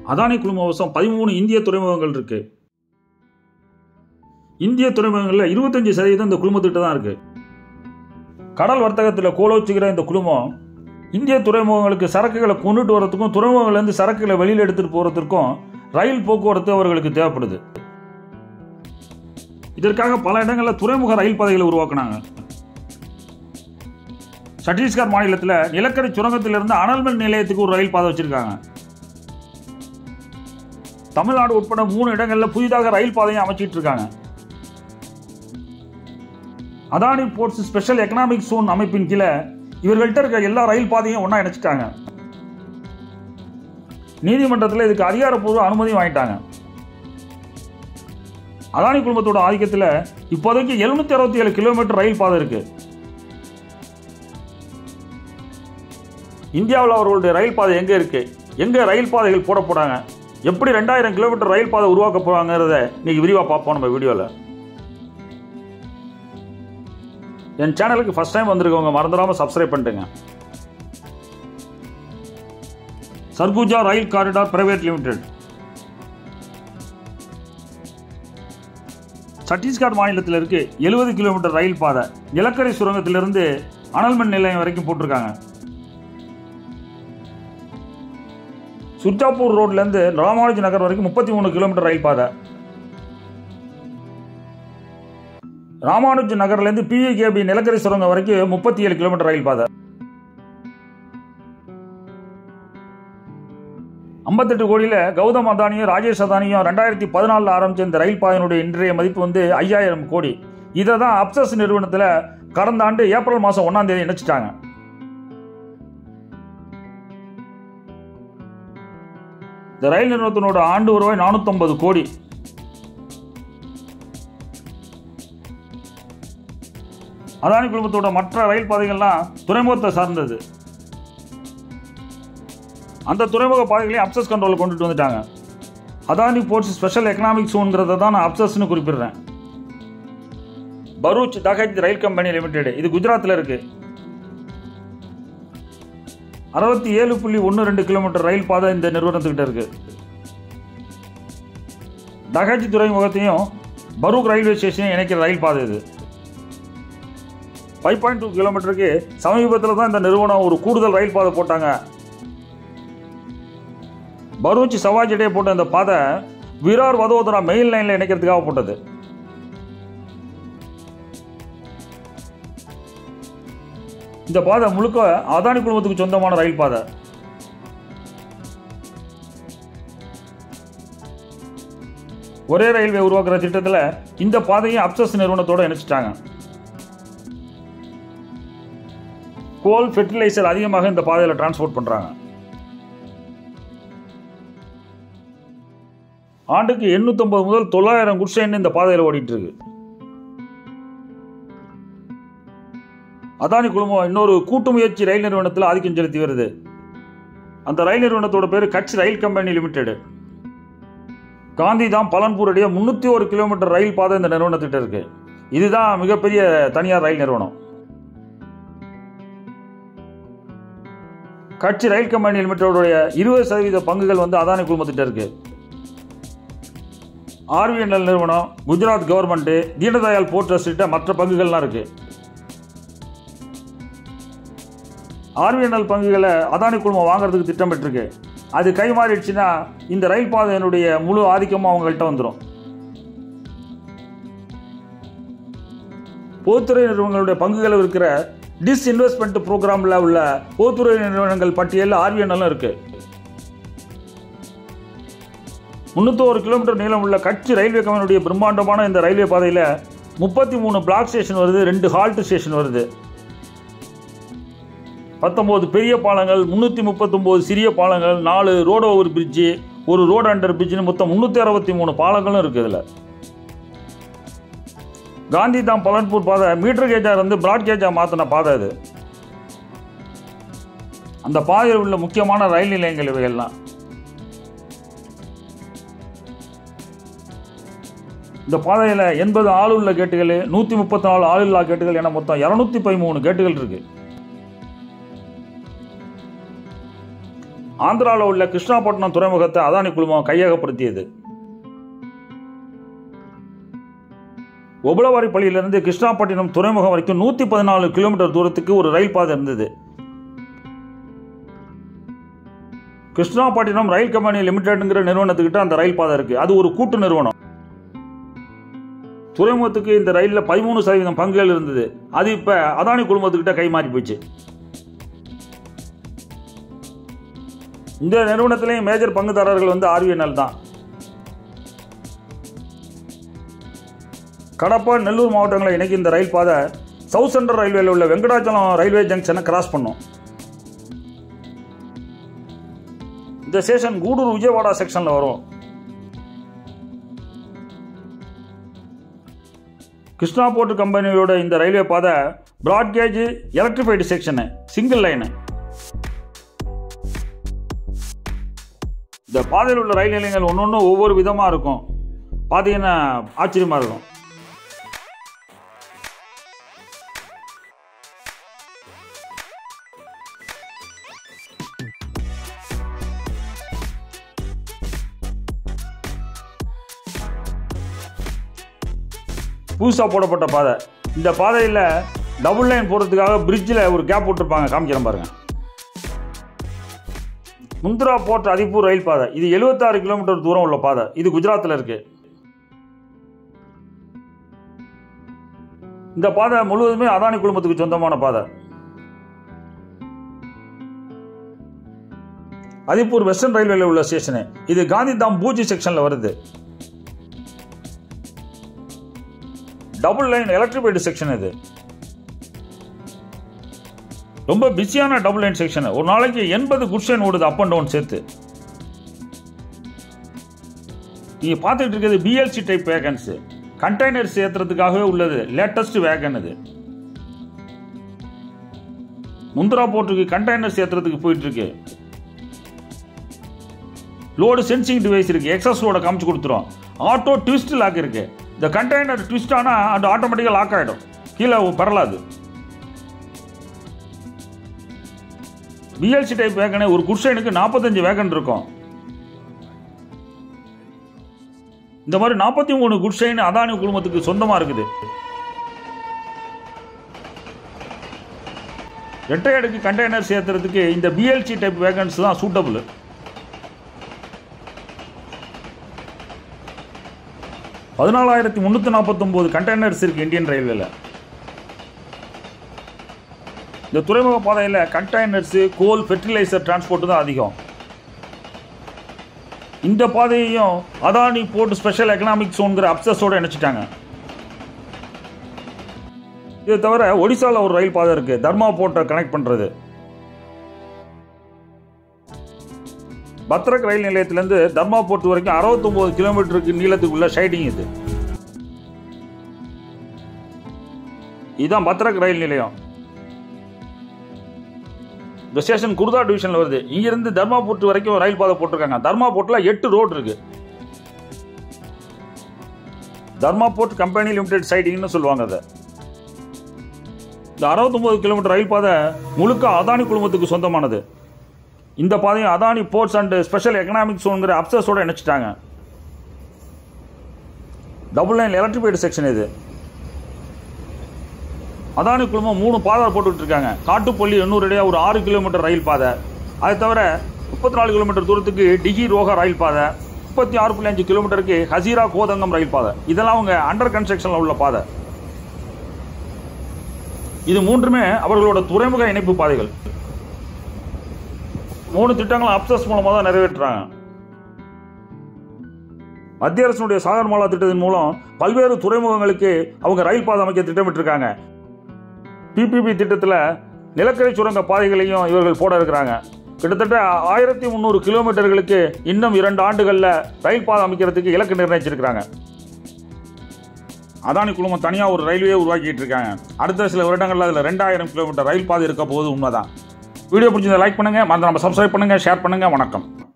அதானி குழுமவசம் பதிமூணு இந்திய துறைமுகங்கள் இருக்கு இந்திய துறைமுகங்களில் இருபத்தஞ்சு சதவீதம் இந்த குழுமத்திட்ட தான் இருக்கு கடல் வர்த்தகத்தில் கோலோச்சுகிற இந்த குழுமம் இந்திய துறைமுகங்களுக்கு சரக்குகளை கொண்டுட்டு வரதுக்கும் துறைமுகங்கள்லேருந்து சரக்குகளை வெளியில் எடுத்துட்டு போறதுக்கும் ரயில் போக்குவரத்து அவர்களுக்கு தேவைப்படுது இதற்காக பல இடங்களில் துறைமுக ரயில் பாதைகளை உருவாக்குனாங்க சத்தீஸ்கர் மாநிலத்தில் நிலக்கரி சுரங்கத்திலிருந்து அனல்மின் நிலையத்துக்கு ஒரு ரயில் பாதை வச்சிருக்காங்க தமிழ்நாடு உட்பட மூணு இடங்களில் புதிதாக ரயில் பாதையை அமைச்சிட்டு இருக்காங்க Adani ports special economic zone அமைப்பின் கீழே இவர்கள்ட்ட இருக்க எல்லா ரயில் பாதையும் ஒன்றா இணைச்சிட்டாங்க நீதிமன்றத்தில் இதுக்கு அதிகாரப்பூர்வ அனுமதி வாங்கிட்டாங்க அதானி குழுமத்தோட ஆதிக்கத்தில் இப்போதைக்கு எழுநூத்தி அறுபத்தி ஏழு கிலோமீட்டர் ரயில் பாதை இருக்கு இந்தியாவில் அவர்களுடைய ரயில் பாதை எங்கே இருக்கு எங்கே ரயில் பாதைகள் போட போறாங்க எப்படி ரெண்டாயிரம் கிலோமீட்டர் ரயில் பாதை உருவாக்க போறாங்கிறத இன்னைக்கு விரிவாக பார்ப்போம் நம்ம வீடியோவில் என் சேனலுக்கு ஃபர்ஸ்ட் டைம் வந்திருக்கவங்க மறந்துடாம சப்ஸ்கிரைப் பண்ணிட்டுங்க Surguja rail corridor private limited Chhattisgarh மாநிலத்தில் இருக்கு எழுபது கிலோமீட்டர் ரயில் பாதை நிலக்கரி சுரங்கத்திலிருந்து அனல்மின் நிலையம் வரைக்கும் போட்டிருக்காங்க சுர்ஜாப்பூர் ரோட்ல இருந்து ராமானுஜ் நகர் வரைக்கும் முப்பத்தி மூணு கிலோமீட்டர் ரயில் பாதை ராமானுஜ் நகர்ல இருந்து பிஏகேபி நிலக்கரி சுரங்கம் வரைக்கும் முப்பத்தி ஏழு கிலோமீட்டர் ரயில் பாதை ஐம்பத்தெட்டு கோடியில கௌதம் அதானியும் ராஜேஷ் அதானியும் ரெண்டாயிரத்தி பதினாலில் ஆரம்பிச்ச இந்த ரயில் பாதையினுடைய இன்றைய மதிப்பு வந்து ஐயாயிரம் கோடி இதை தான் அப்சஸ் நிறுவனத்தில் கடந்த ஆண்டு ஏப்ரல் மாதம் ஒன்றாம் தேதி இணைச்சிட்டாங்க இந்த ரயில் நிறுவனத்தினோட ஆண்டு வருவாய் நானூற்றம்பது கோடி அதானி குழுமத்தோட மற்ற ரயில் பாதைகள்லாம் துறைமுகத்தை சார்ந்தது அந்த துறைமுக பாதைகளையும் அப்சஸ் கண்ட்ரோல் கொண்டுட்டு வந்துட்டாங்க அதானி போர்ட்ஸ் ஸ்பெஷல் எக்கனாமிக் சோன்கிறத தான் நான் அப்சஸ்னு குறிப்பிடுறேன் Bharuch Dahej rail company limited இது குஜராத்தில் இருக்கு அறுபத்தி ஏழு புள்ளி ஒன்று ரெண்டு கிலோமீட்டர் ரயில் பாதை இந்த நிறுவனத்துக்கிட்ட இருக்கு தகஜ் துறைமுகத்தையும் பரூக் ரயில்வே ஸ்டேஷனையும் இணைக்கிற ரயில் பாதை இது ஃபைவ் பாயிண்ட் டூ கிலோமீட்டருக்கு சமீபத்தில் தான் இந்த நிறுவனம் ஒரு கூடுதல் ரயில் பாதை போட்டாங்க பரூச் சவாஜ் இடையே போட்ட இந்த பாதை விரார் வதோதரா மெயில் லைனில் இணைக்கிறதுக்காக போட்டது இந்த பாதை முழுக்க அதானி குழுமத்துக்கு சொந்தமான ரயில் பாதை ஒரே ரயில்வே உருவாக்குற திட்டத்தில் இந்த பாதையை அப்சஸ் நிறுவனத்தோட இணைச்சிட்டாங்க கோல் ஃபெர்டிலைசர் அதிகமாக இந்த பாதையில் டிரான்ஸ்போர்ட் பண்ணுறாங்க ஆண்டுக்கு எண்ணூற்றம்பது முதல் தொள்ளாயிரம் குட்ஸ் இந்த பாதையில் ஓடிட்டு இருக்கு அதானி குழுமம் இன்னொரு கூட்டு முயற்சி ரயில் நிறுவனத்தில் ஆதிக்கம் செலுத்தி வருது அந்த ரயில் நிறுவனத்தோட பேர் Kutch rail company limited Gandhidham Palanpur இடையே முந்நூற்றி ஒரு கிலோமீட்டர் ரயில் பாதை இந்த நிறுவனத்திட்ட இருக்கு இதுதான் மிகப்பெரிய தனியார் ரயில் நிறுவனம் கட்சி ரயில் கம்பெனி லிமிடெடோடைய இருபது சதவீத பங்குகள் வந்து அதானி குழுமத்திட்ட இருக்கு ஆர்விஎன்எல் நிறுவனம் Gujarat government Deendayal port trust மற்ற பங்குகள்லாம் இருக்கு ஆர்விஎன்எல் பங்குகளை அதானி குழுமம் வாங்குறதுக்கு திட்டமிட்டிருக்கு அது கை மாறிடுச்சுன்னா இந்த ரயில் பாதையினுடைய முழு ஆதிக்கமும் அவங்கள்ட்ட வந்துடும் பொதுத்துறை நிறுவனங்களுடைய பங்குகளை இருக்கிற டிஸ்இன்வெஸ்ட்மெண்ட் ப்ரோக்ராமில் உள்ள பொதுத்துறை நிறுவனங்கள் பட்டியலில் ஆர்விஎன்எல்லும் இருக்கு முந்நூற்றோரு கிலோமீட்டர் நீளம் உள்ள கட்சி ரயில்வே கம்பெனியுடைய பிரம்மாண்டமான இந்த ரயில்வே பாதையில் முப்பத்தி மூணு பிளாக் ஸ்டேஷன் வருது ரெண்டு ஹால்ட் ஸ்டேஷன் வருது பத்தொம்போது பெரிய பாலங்கள் முந்நூற்றி முப்பத்தொம்போது சிறிய பாலங்கள் நாலு ரோடு ஓவர் பிரிட்ஜு ஒரு ரோடு அண்டர் பிரிட்ஜ்னு மொத்தம் முந்நூற்றி அறுபத்தி மூணு பாலங்களும் இருக்குது இதில் காந்தி தாம் பலன்பூர் பாதை மீட்டர் கேஜாக இருந்து பிராட் கேஜாக மாற்றின பாதை இது அந்த பாதையில் உள்ள முக்கியமான ரயில் நிலையங்கள் இவைகள்லாம் இந்த பாதையில் எண்பது ஆளுள்ள கேட்டுகள் நூற்றி முப்பத்தி நாலு ஆளில்லா கேட்டுகள் என மொத்தம் இரநூத்தி பதிமூணு கேட்டுகள் இருக்கு ஆந்திராவில் உள்ள கிருஷ்ணாபட்டினம் துறைமுகத்தை அதானி குழுமம் கையகப்படுத்தியது ஒபலவாரிப்பள்ளியிலிருந்து கிருஷ்ணாப்பட்டினம் துறைமுகம் வரைக்கும் நூற்றி பதினாலு கிலோமீட்டர் தூரத்துக்கு ஒரு ரயில் பாதை இருந்தது கிருஷ்ணாப்பட்டினம் ரயில் கம்பெனி லிமிடெட்ங்கிற நிறுவனத்துக்கிட்ட அந்த ரயில் பாதை இருக்கு அது ஒரு கூட்டு நிறுவனம் துறைமுகத்துக்கு இந்த ரயிலில் பதிமூணு சதவீதம் பங்குகள் இருந்தது அது இப்போ அதானி குழுமத்துக்கிட்ட கை மாறி போச்சு இந்த நிறுவனத்திலேயும் மேஜர் பங்குதாரர்கள் வந்து ஆர்விஎன்எல் தான் கடப்பா நெல்லூர் மாவட்டங்களை இணைக்கும் இந்த ரயில் பாதை சவுத் சென்ட்ரல் ரயில்வேல உள்ள வெங்கடாச்சலம் ரயில்வே ஜங்ஷனை கிராஸ் பண்ணும் இந்த ஸ்டேஷன் கூடூர் விஜயவாடா செக்ஷனில் வரும் கிருஷ்ணா போர்ட் கம்பெனியோட இந்த ரயில்வே பாதை broad gauge electrified section single line இந்த பாதையில் உள்ள ரயில் நிலையங்கள் ஒன்று ஒன்று ஒவ்வொரு விதமாக இருக்கும் பார்த்தீங்கன்னா ஆச்சரியமாக இருக்கும் புதுசாக போடப்பட்ட பாதை இந்த பாதையில் டபுள் லைன் போகிறதுக்காக பிரிட்ஜில் ஒரு கேப் விட்டுருப்பாங்க காமிக்கிறேன் பாருங்க முந்திரா போர்ட் அதிப்பூர் ரயில் பாதை இது 76 கிலோமீட்டர் தூரம் உள்ள பாதை இது குஜராத்தில் இருக்கு இந்த பாதை முழுவதுமே அதானி குழுமத்துக்கு சொந்தமான பாதை அதிப்பூர் வெஸ்டர்ன் ரயில்வேல உள்ள ஸ்டேஷனு இது காந்திதாம் பூஜி செக்ஷனில் வருது டபுள் லைன் எலக்ட்ரிஃபைடு செக்ஷன் இது ரொம்ப பிஸியான டபுள் லைன் செக்ஷன் ஒரு நாளைக்கு எண்பது குட்ஷன் ஓடுது அப் அண்ட் டவுன் சேர்த்து நீங்க பார்த்துட்டு இருக்கிறது பிஎல்சி டைப் வேகன்ஸ் கண்டெய்னர் சேர்த்துறதுக்காகவே உள்ளது லேட்டஸ்ட் வேகன் இது முந்திரா போர்ட்டுக்கு கண்டெய்னர் சேர்த்துறதுக்கு போயிட்டு இருக்கு லோடு சென்சிங் டிவைஸ் இருக்கு எக்ஸஸ் லோட காமிச்சு கொடுத்துரும் ஆட்டோ ட்விஸ்ட் லாக் இருக்கு இந்த கண்டெய்னர் ட்விஸ்ட் ஆனால் அது ஆட்டோமேட்டிக்காக லாக் ஆகிடும் கீழே பரலாது பிஎல்சி டைப் வேகனே ஒரு குட்ஷைனுக்கு நாற்பத்தஞ்சு வேகன் இருக்கும் இந்த மாதிரி நாற்பத்தி மூணு குட்ஷைன் அதானி குழுமத்துக்கு சொந்தமாக இருக்குது ரெட்டை அடுக்கு கண்டெய்னர் சேர்த்துறதுக்கு இந்த பிஎல்சி டைப் வேகன்ஸ் தான் சூட்டபிள் பதினாலாயிரத்தி முந்நூற்றி நாற்பத்தொம்போது கண்டெய்னர்ஸ் இருக்குது இந்தியன் ரயில்வேல இந்த துறைமுக பாதையில் கண்டெய்னர்ஸு கோல் ஃபெர்டிலைசர் டிரான்ஸ்போர்ட் தான் அதிகம் இந்த பாதையையும் அதானி போர்ட் ஸ்பெஷல் எக்கனாமிக் சோன்கிற அப்சஸோடு இணைச்சிட்டாங்க இது தவிர ஒடிசாவில் ஒரு ரயில் பாதை இருக்குது தர்மா போர்ட்டை கனெக்ட் பண்ணுறது பத்ரக் ரயில் நிலையத்திலேருந்து தர்மா போர்ட் வரைக்கும் அறுபத்தொம்போது கிலோமீட்டருக்கு நீளத்துக்குள்ள ஷைடிங் இது இதுதான் பத்ரக் ரயில் நிலையம் இந்த ஸ்டேஷன் குருதா டிவிஷனில் வருது இங்கிருந்து தர்மாபுர்ட் வரைக்கும் ரயில் பாதை போட்டிருக்காங்க தர்மாபுர்ட்டில் எட்டு ரோடு இருக்கு தர்மாபோர்ட் கம்பெனி லிமிடெட் சைடிங்னு சொல்லுவாங்க அதை இந்த அறுபத்தொம்போது கிலோமீட்டர் ரயில் பாதை முழுக்க அதானி குழுமத்துக்கு சொந்தமானது இந்த பாதையும் Adani ports and special economic சோன்கிற அப்சஸோட இணைச்சிட்டாங்க டபுள் லைன் எலக்ட்ரிஃபைடு செக்ஷன் இது அதானி குழுமம் மூணு பாதை போட்டுக்கிட்டு இருக்காங்க காட்டுப்பள்ளி எண்ணூறு இடையே ஒரு ஆறு கிலோமீட்டர் ரயில் பாதை அது தவிர முப்பத்தி நாலு கிலோமீட்டர் தூரத்துக்கு டிஜி ரோகா ரயில் பாதை முப்பத்தி ஆறு புள்ளி அஞ்சு கிலோமீட்டருக்கு ஹசீரா கோதங்கம் ரயில் பாதை இதெல்லாம் அவங்க அண்டர் கன்ஸ்ட்ரக்ஷனில் உள்ள பாதை இது மூன்றுமே அவர்களோட துறைமுக இணைப்பு பாதைகள் மூணு திட்டங்களும் அப்சஸ் மூலமாக தான் நிறைவேற்றுறாங்க மத்திய அரசினுடைய சாகர்மாலா திட்டத்தின் மூலம் பல்வேறு துறைமுகங்களுக்கு அவங்க ரயில் பாதை அமைக்க திட்டமிட்டிருக்காங்க பிபிபி திட்டத்தில் நிலக்கரி சுரங்க பாதைகளையும் இவர்கள் போட இருக்கிறாங்க கிட்டத்தட்ட ஆயிரத்தி முந்நூறு கிலோமீட்டர்களுக்கு இன்னும் இரண்டு ஆண்டுகளில் ரயில் பாதை அமைக்கிறதுக்கு இலக்கு நிர்ணயிச்சிருக்கிறாங்க அதானி குழுமம் தனியாக ஒரு ரயில்வே உருவாக்கிட்டு இருக்காங்க அடுத்த சில வருடங்களில் அதில் ரெண்டாயிரம் கிலோமீட்டர் ரயில் பாதை இருக்க போது உண்மைதான் வீடியோ பிடிச்சதை லைக் பண்ணுங்கள் மறந்து நம்ம சப்ஸ்கிரைப் பண்ணுங்கள் ஷேர் பண்ணுங்கள் வணக்கம்